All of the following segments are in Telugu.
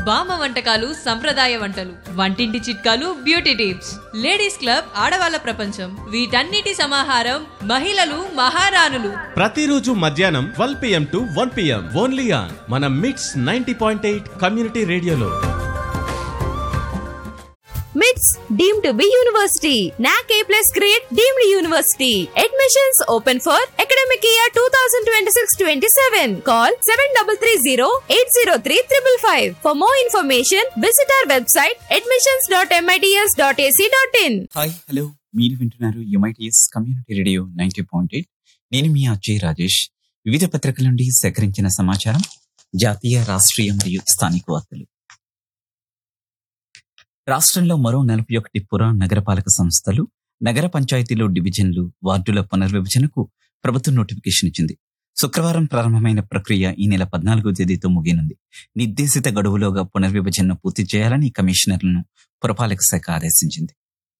బామ్మ వంటకాలు సంప్రదాయ వంటలు వంటింటి చిట్కాలు బ్యూటీ టిప్స్ లేడీస్ క్లబ్ ఆడవాళ్ళ ప్రపంచం వీటన్నిటి సమాహారం మహిళలు మహారాణులు ప్రతిరోజు మధ్యాహ్నం twelve PM to one PM only on మన MITS ninety point eight community రేడియోలో మిట్స్ deemed to B university NAAC A plus grade deemed university admissions open for academic year two thousand twenty six twenty seven call seven double three zero eight zero three triple five for more information visit our website admissions dot MITS dot AC dot in hi hello మీరు వింటున్నారు యుమైటిఎస్ community radio ninety point eight నేను మీ అజయ్ రాజేష్ వివిధ పత్రికల నుండి సేకరించిన సమాచారం జాతీయ రాష్ట్రీయ మరియు స్థానిక వార్తలు రాష్ట్రంలో మరో నలభై ఒకటి పుర నగరపాలక సంస్థలు నగర పంచాయతీలో డివిజన్లు వార్డుల పునర్విభజనకు ప్రభుత్వం నోటిఫికేషన్ ఇచ్చింది శుక్రవారం ప్రారంభమైన ప్రక్రియ ఈ నెల పద్నాలుగో తేదీతో ముగియనుంది నిర్దేశిత గడువులోగా పునర్విభజనను పూర్తి చేయాలని కమిషనర్లను పురపాలక శాఖ ఆదేశించింది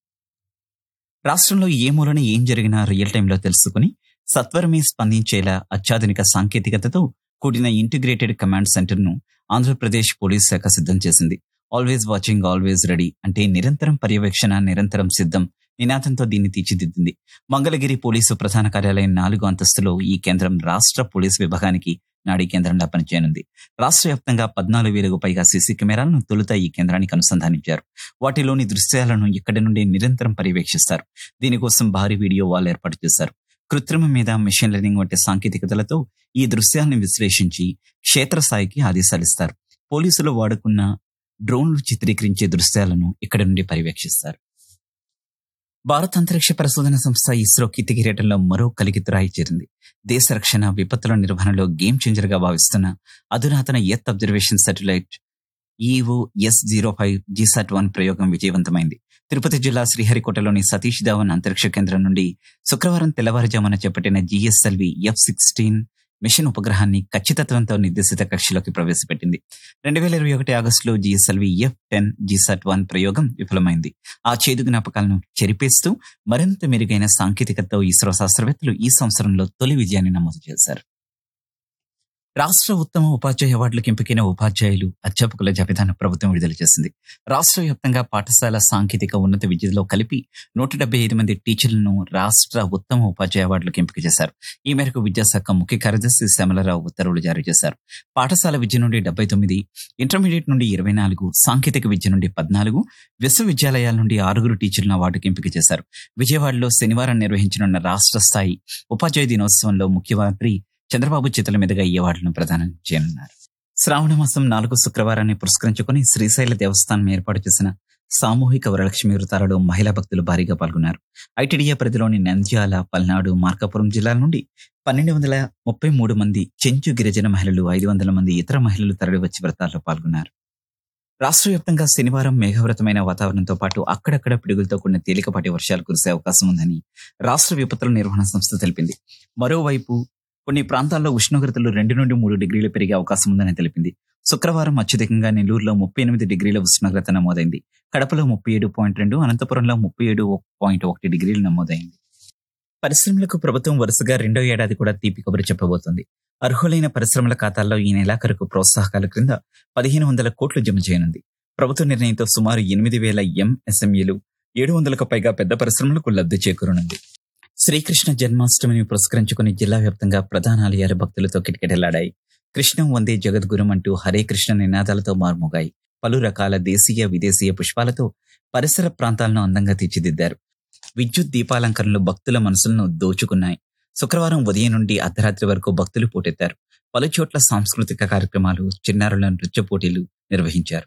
రాష్ట్రంలో ఏ మూలన ఏం జరిగినా రియల్ టైంలో తెలుసుకుని సత్వరమే స్పందించేలా అత్యాధునిక సాంకేతికతతో కూడిన ఇంటిగ్రేటెడ్ కమాండ్ సెంటర్ ను ఆంధ్రప్రదేశ్ పోలీస్ శాఖ సిద్ధం చేసింది ఆల్వేస్ వాచింగ్ ఆల్వేస్ రెడీ అంటే నిరంతరం పర్యవేక్షణ నిరంతరం సిద్ధం నినాదంతో దీన్ని తీర్చిదిద్దింది మంగళగిరి పోలీసు ప్రధాన కార్యాలయం నాలుగో అంతస్తులో ఈ కేంద్రం రాష్ట్ర పోలీసు విభాగానికి నాడీ కేంద్రంగా పనిచేయనుంది రాష్ట్ర వ్యాప్తంగా పద్నాలుగు వేలకు పైగా సీసీ కెమెరాలను తొలుత ఈ కేంద్రానికి అనుసంధానించారు వాటిలోని దృశ్యాలను ఇక్కడి నుండి నిరంతరం పర్యవేక్షిస్తారు దీనికోసం భారీ వీడియో వాల్ ఏర్పాటు చేశారు కృత్రిమ మీద మెషిన్ లెర్నింగ్ వంటి సాంకేతికతలతో ఈ దృశ్యాలను విశ్లేషించి క్షేత్రస్థాయికి ఆదేశాలిస్తారు పోలీసులు వాడుకున్న డ్రోన్లు చిత్రీకరించే దృశ్యాలను ఇక్కడి నుండి పర్యవేక్షిస్తారు భారత అంతరిక్ష పరిశోధన సంస్థ ఇస్రో కీర్తి కిరీటంలో మరో కలిగితురాయి చేరింది దేశ రక్షణ విపత్తుల నిర్వహణలో గేమ్ చేంజర్ గా భావిస్తున్న అధునాతన earth observation satellite EO S zero five GSAT one ప్రయోగం విజయవంతమైంది తిరుపతి జిల్లా శ్రీహరికోటలోని సతీష్ ధావన్ అంతరిక్ష కేంద్రం నుండి శుక్రవారం తెల్లవారుజామున చేపట్టిన జిఎస్ఎల్వి ఎఫ్ సిక్స్టీన్ మిషన్ ఉపగ్రహాన్ని ఖచ్చితత్వంతో నిర్దేశిత కక్షలోకి ప్రవేశపెట్టింది రెండు వేల ఇరవై ఒకటి ఆగస్టులో GSLV F ten GSAT one ప్రయోగం విఫలమైంది ఆ చేదు జ్ఞాపకాలను చెరిపేస్తూ మరింత మెరుగైన సాంకేతికతతో ఇస్రో శాస్త్రవేత్తలు ఈ సంవత్సరంలో తొలి విజయాన్ని నమోదు చేశారు రాష్ట్ర ఉత్తమ ఉపాధ్యాయ అవార్డులకు ఎంపికైన ఉపాధ్యాయులు అధ్యాపకుల జాబితాను ప్రభుత్వం విడుదల చేసింది రాష్ట్ర వ్యాప్తంగా పాఠశాల సాంకేతిక ఉన్నత విద్యలో కలిపి నూట డెబ్బై ఐదు మంది టీచర్లను రాష్ట్ర ఉత్తమ ఉపాధ్యాయ అవార్డులకు ఎంపిక చేశారు ఈ మేరకు విద్యాశాఖ ముఖ్య కార్యదర్శి శ్యామలరావు ఉత్తర్వులు జారీ చేశారు పాఠశాల విద్య నుండి డెబ్బై తొమ్మిది ఇంటర్మీడియట్ నుండి ఇరవై నాలుగు సాంకేతిక విద్య నుండి పద్నాలుగు విశ్వవిద్యాలయాల నుండి ఆరుగురు టీచర్లను అవార్డుకు ఎంపిక చేశారు విజయవాడలో శనివారం నిర్వహించనున్న రాష్ట్ర స్థాయి ఉపాధ్యాయ దినోత్సవంలో ముఖ్యమంత్రి చంద్రబాబు చేతుల మీదుగా ఈ అవార్డును ప్రదానం చేయనున్నారు శ్రావణ మాసం నాలుగు శుక్రవారాన్ని పురస్కరించుకుని శ్రీశైల దేవస్థానం ఏర్పాటు చేసిన సామూహిక వరలక్ష్మి వృతాలలో మహిళా భక్తులు భారీగా పాల్గొన్నారు ఐటీడీఏ పరిధిలోని నంద్యాల పల్నాడు మార్కాపురం జిల్లాల నుండి పన్నెండు వందల ముప్పై మూడు మంది చెంచు గిరిజన మహిళలు ఐదు వందల మంది ఇతర మహిళలు తరలివచ్చి వ్రతాల్లో పాల్గొన్నారు రాష్ట్ర వ్యాప్తంగా శనివారం మేఘవృతమైన వాతావరణంతో పాటు అక్కడక్కడ పిడుగులతో కూడిన తేలికపాటి వర్షాలు కురిసే అవకాశం ఉందని రాష్ట్ర విపత్తుల నిర్వహణ సంస్థ తెలిపింది మరోవైపు కొన్ని ప్రాంతాల్లో ఉష్ణోగ్రతలు రెండు నుండి మూడు డిగ్రీలు పెరిగే అవకాశం ఉందని తెలిపింది శుక్రవారం అత్యధికంగా నెల్లూరులో ముప్పై ఎనిమిది డిగ్రీల ఉష్ణోగ్రత నమోదైంది కడపలో ముప్పై ఏడు పాయింట్ రెండు అనంతపురంలో ముప్పై ఏడు పాయింట్ ఒకటి డిగ్రీలు నమోదైంది పరిశ్రమలకు ప్రభుత్వం వరుసగా రెండో ఏడాది కూడా తీపి కబురు చెప్పబోతోంది అర్హులైన పరిశ్రమల ఖాతాల్లో ఈ నెలాఖరుకు ప్రోత్సాహకాల క్రింద పదిహేను వందల కోట్లు జమ చేయనుంది ప్రభుత్వ నిర్ణయంతో సుమారు ఎనిమిది వేల ఎంఎస్ఎంఈలు ఏడు వందలకు పైగా పెద్ద పరిశ్రమలకు లబ్ధి చేకూరనుంది శ్రీకృష్ణ జన్మాష్టమిని పురస్కరించుకుని జిల్లా వ్యాప్తంగా ప్రధాన ఆలయాలు భక్తులతో కిటకిటలాడాయి కృష్ణం వందే జగద్గురం అంటూ హరే కృష్ణ నినాదాలతో మార్మోగాయి పలు రకాల దేశీయ విదేశీయ పుష్పాలతో పరిసర ప్రాంతాలను అందంగా తీర్చిదిద్దారు విద్యుత్ దీపాలంకరణలు భక్తుల మనసులను దోచుకున్నాయి శుక్రవారం ఉదయం నుండి అర్ధరాత్రి వరకు భక్తులు పోటెత్తారు పలు చోట్ల సాంస్కృతిక కార్యక్రమాలు చిన్నారుల నృత్య పోటీలు నిర్వహించారు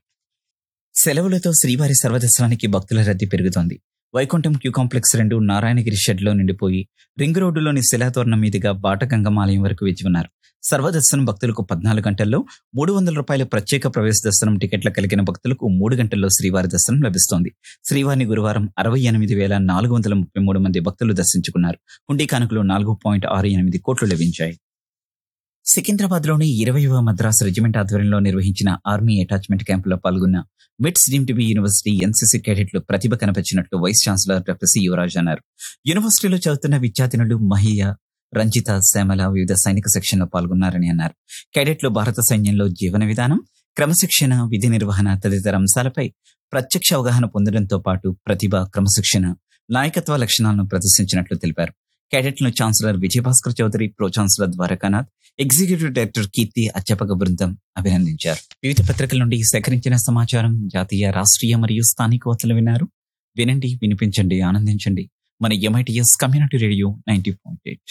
సెలవులతో శ్రీవారి సర్వదర్శనానికి భక్తుల రద్దీ పెరుగుతోంది వైకుంఠం క్యూ కాంప్లెక్స్ రెండు నారాయణగిరి షెడ్ లో నిండిపోయి రింగ్ రోడ్డులోని శిలాతోరణం మీదుగా బాటగంగమాలయం వరకు వేచి ఉన్నారు సర్వదర్శనం భక్తులకు పద్నాలుగు గంటల్లో మూడు వందల రూపాయల ప్రత్యేక ప్రవేశ దర్శనం టికెట్ల కలిగిన భక్తులకు మూడు గంటల్లో శ్రీవారి దర్శనం లభిస్తోంది శ్రీవారిని గురువారం అరవై ఎనిమిది వేల నాలుగు వందల ముప్పై మూడు మంది భక్తులు దర్శించుకున్నారు హుండీ కానుకలు నాలుగు పాయింట్ ఆరు ఎనిమిది కోట్లు లభించాయి సికింద్రాబాద్ లోని ఇరవైవ మద్రాస్ రెజిమెంట్ ఆధ్వర్యంలో నిర్వహించిన ఆర్మీ అటాచ్మెంట్ క్యాంపులో పాల్గొన్న MITS deemed to be university NCC క్యాడెట్లు ప్రతిభ కనపరిచినట్లు vice chancellor doctor C Yuvaraj అన్నారు యూనివర్సిటీలో చదువుతున్న విద్యార్థినులు మహియ రంజిత శ్యామల వివిధ సైనిక సెక్షన్లో పాల్గొన్నారని అన్నారు క్యాడెట్లు భారత సైన్యంలో జీవన విధానం క్రమశిక్షణ విధి నిర్వహణ తదితర అంశాలపై ప్రత్యక్ష అవగాహన పొందడంతో పాటు ప్రతిభ క్రమశిక్షణ నాయకత్వ లక్షణాలను ప్రదర్శించినట్లు తెలిపారు కేడెట్లను chancellor Vijayabhaskar Chowdary pro chancellor Dwarakanath executive director Keerthi అధ్యాపక బృందం అభినందించారు వివిధ పత్రికల నుండి సేకరించిన సమాచారం జాతీయ రాష్ట్రీయ మరియు స్థానిక వార్తలు విన్నారు వినండి వినిపించండి ఆనందించండి మన MITS community radio ninety point eight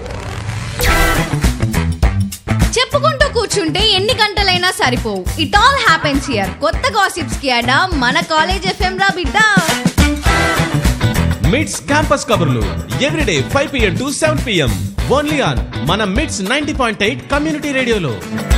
చెప్పుకుంటూ కూర్చుంటే ఎన్ని గంటలైనా సరిపోవు ఇట్ ఆల్ హ్యాపెన్స్ హియర్ కొత్త గాసిప్స్ కి అడా మన కాలేజ్ ఎఫ్ఎం రా బిడ్డ మిడ్స్ క్యాంపస్ కబుర్లు everyday five PM to seven PM only on మన MITS ninety point eight community రేడియోలో